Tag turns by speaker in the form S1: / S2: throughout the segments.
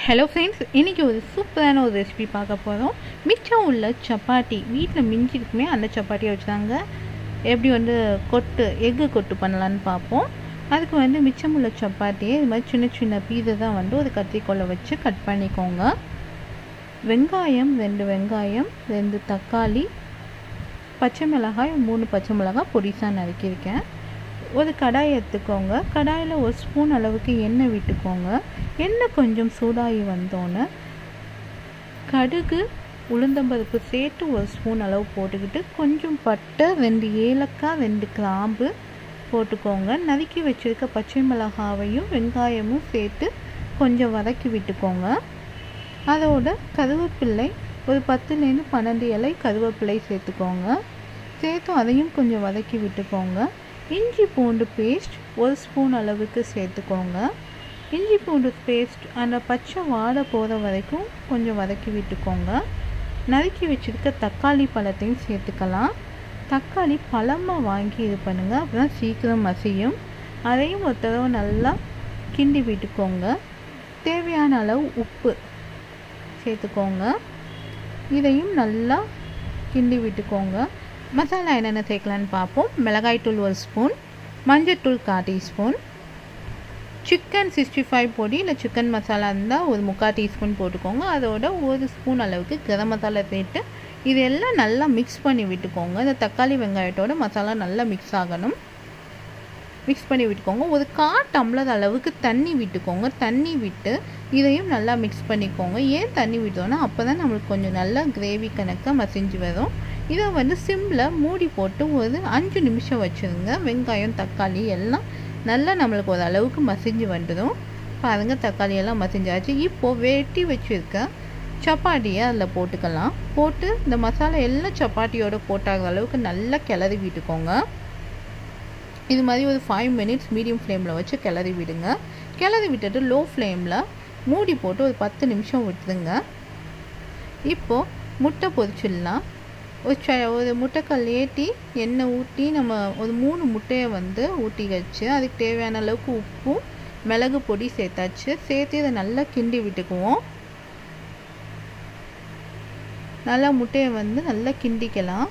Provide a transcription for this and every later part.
S1: hello friends இன்றைக்கி ஒரு சூப்பரான ஒரு ரெசிபி பார்க்க போகிறோம் மிச்சம் உள்ள சப்பாத்தி வீட்டில் மிஞ்சிருக்குமே அந்த சப்பாத்தியை வச்சுதாங்க எப்படி வந்து கொட்டு எக்கு கொட்டு பண்ணலான்னு பார்ப்போம் அதுக்கு வந்து மிச்சம் உள்ள சப்பாத்தியை இது மாதிரி சின்ன சின்ன பீஸை தான் வந்து ஒரு கத்திரிக்கோலை வச்சு கட் பண்ணிக்கோங்க வெங்காயம் ரெண்டு வெங்காயம் ரெண்டு தக்காளி பச்சை மிளகாய் மூணு பச்சை மிளகாய் பொடிசாக நறுக்கியிருக்கேன் ஒரு கடாய் எடுத்துக்கோங்க கடாயில் ஒரு ஸ்பூன் அளவுக்கு எண்ணெய் விட்டுக்கோங்க எண்ணெய் கொஞ்சம் சூடாகி வந்தோன்னே கடுகு உளுந்தம்பருப்பு சேர்த்து ஒரு ஸ்பூன் அளவு போட்டுக்கிட்டு கொஞ்சம் பட்டை ரெண்டு ஏலக்காய் ரெண்டு கிராம்பு போட்டுக்கோங்க நறுக்கி வச்சுருக்க பச்சை மிளகாவையும் வெங்காயமும் சேர்த்து கொஞ்சம் வதக்கி விட்டுக்கோங்க அதோட கருவேப்பிள்ளை ஒரு பத்துலேருந்து பன்னெண்டு இலை கருவேப்பிலை சேர்த்துக்கோங்க சேர்த்து அதையும் கொஞ்சம் வதக்கி விட்டுக்கோங்க இஞ்சி பூண்டு பேஸ்ட் ஒரு ஸ்பூன் அளவுக்கு சேர்த்துக்கோங்க இஞ்சி பூண்டு பேஸ்ட் அந்த பச்சை வாடை போகிற வரைக்கும் கொஞ்சம் வதக்கி விட்டுக்கோங்க நறுக்கி வச்சுருக்க தக்காளி பழத்தையும் சேர்த்துக்கலாம் தக்காளி பழமாக வாங்கி இது பண்ணுங்கள் அப்போ சீக்கிரம் மசியும் அதையும் ஒரு தடவை நல்லா கிண்டி விட்டுக்கோங்க தேவையான அளவு உப்பு சேர்த்துக்கோங்க இதையும் நல்லா கிண்டி விட்டுக்கோங்க மசாலா என்னென்ன சேர்க்கலான்னு பார்ப்போம் மிளகாய்த்தூள் ஒரு ஸ்பூன் மஞ்சள்தூள் கால் டீஸ்பூன் சிக்கன் சிக்ஸ்டி ஃபைவ் பொடி இல்லை சிக்கன் மசாலா இருந்தால் ஒரு முக்கால் டீஸ்பூன் போட்டுக்கோங்க அதோட ஒரு ஸ்பூன் அளவுக்கு கரம் மசாலா சேர்த்து இது எல்லாம் நல்லா மிக்ஸ் பண்ணி விட்டுக்கோங்க இந்த தக்காளி வெங்காயத்தோட மசாலா நல்லா மிக்ஸ் ஆகணும் மிக்ஸ் பண்ணி விட்டுக்கோங்க ஒரு கால் டம்ளர் அளவுக்கு தண்ணி விட்டுக்கோங்க தண்ணி விட்டு இதையும் நல்லா மிக்ஸ் பண்ணிக்கோங்க ஏன் தண்ணி விட்டோன்னா அப்போ தான் நம்மளுக்கு கொஞ்சம் நல்லா கிரேவி கணக்காக மசிஞ்சு வரும் இதை வந்து சிம்மில் மூடி போட்டு ஒரு அஞ்சு நிமிஷம் வச்சுருங்க வெங்காயம் தக்காளி எல்லாம் நல்லா நம்மளுக்கு ஒரு அளவுக்கு மசிஞ்சு வந்துடும் பாருங்கள் தக்காளி எல்லாம் மசிஞ்சாச்சு இப்போது வெட்டி வச்சுருக்க சப்பாத்தியை அதில் போட்டுக்கலாம் போட்டு இந்த மசாலா எல்லாம் சப்பாத்தியோடு போட்டாகிற அளவுக்கு நல்லா கிளறி விட்டுக்கோங்க இது மாதிரி ஒரு ஃபைவ் மினிட்ஸ் மீடியம் ஃப்ளேமில் வச்சு கிளறி விடுங்க கிளறி விட்டுட்டு லோ ஃப்ளேமில் மூடி போட்டு ஒரு பத்து நிமிஷம் விட்டுருங்க இப்போது முட்டை பொரிச்சிடலாம் ஒரு ச ஒரு முட்டைக்கல் ஏற்றி எண்ணெய் ஊற்றி நம்ம ஒரு மூணு முட்டையை வந்து ஊற்றி வச்சு அதுக்கு தேவையான அளவுக்கு உப்பும் மிளகு பொடி சேர்த்தாச்சு சேர்த்து இதை நல்லா கிண்டி விட்டுக்குவோம் நல்லா முட்டையை வந்து நல்லா கிண்டிக்கலாம்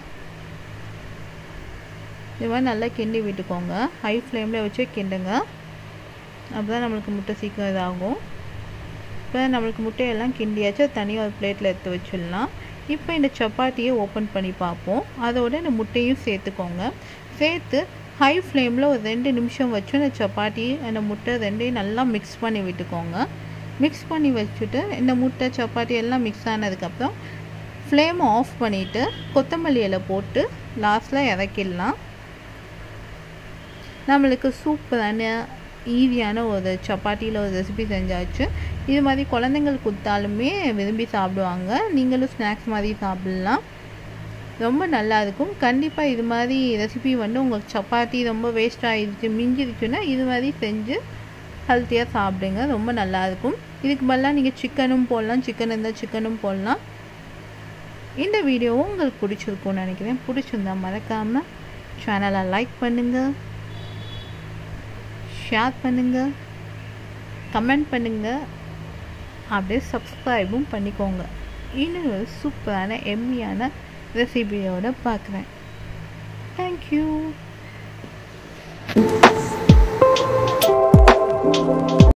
S1: இது மாதிரி நல்லா கிண்டி விட்டுக்கோங்க ஹை ஃப்ளேமில் வச்சு கிண்டுங்க அப்போ தான் நம்மளுக்கு முட்டை சீக்கிரம் இதாகும் இப்போ நம்மளுக்கு முட்டையெல்லாம் கிண்டியாச்சு தனியாக ஒரு பிளேட்டில் எடுத்து வச்சிடலாம் இப்போ இந்த சப்பாத்தியை ஓப்பன் பண்ணி பார்ப்போம் அதோட இந்த முட்டையும் சேர்த்துக்கோங்க சேர்த்து ஹை ஃப்ளேமில் ஒரு ரெண்டு நிமிஷம் வச்சு இந்த சப்பாத்தி அந்த முட்டை ரெண்டையும் நல்லா மிக்ஸ் பண்ணி விட்டுக்கோங்க மிக்ஸ் பண்ணி வச்சுட்டு இந்த முட்டை சப்பாத்தி எல்லாம் மிக்ஸ் ஆனதுக்கப்புறம் ஃப்ளேமை ஆஃப் பண்ணிவிட்டு கொத்தமல்லி இலை போட்டு லாஸ்ட்டில் இறக்கிடலாம் நம்மளுக்கு சூப்பரான ஈஸியான ஒரு சப்பாத்தியில் ஒரு ரெசிபி செஞ்சாச்சு இது மாதிரி குழந்தைங்களுக்கு கொடுத்தாலுமே விரும்பி சாப்பிடுவாங்க நீங்களும் ஸ்நாக்ஸ் மாதிரி சாப்பிட்லாம் ரொம்ப நல்லா இருக்கும் கண்டிப்பாக இது மாதிரி ரெசிபி வந்து உங்களுக்கு சப்பாத்தி ரொம்ப வேஸ்ட் ஆகிடுச்சு மிஞ்சிருச்சுன்னா இது மாதிரி செஞ்சு ஹெல்த்தியாக சாப்பிடுங்க ரொம்ப நல்லாயிருக்கும் இதுக்கு பதிலாக நீங்கள் சிக்கனும் போடலாம் சிக்கன் இருந்தால் சிக்கனும் போடலாம் இந்த வீடியோவும் உங்களுக்கு பிடிச்சிருக்கும்னு நினைக்கிறேன் பிடிச்சிருந்தா மறக்காமல் சேனலை லைக் பண்ணுங்கள் ஷேர் பண்ணுங்கள் கமெண்ட் பண்ணுங்கள் அப்படியே சப்ஸ்கிரைபும் பண்ணிக்கோங்க இன்னும் ஒரு சூப்பரான எம்மியான ரெசிபியோடு பார்க்குறேன் தேங்க்யூ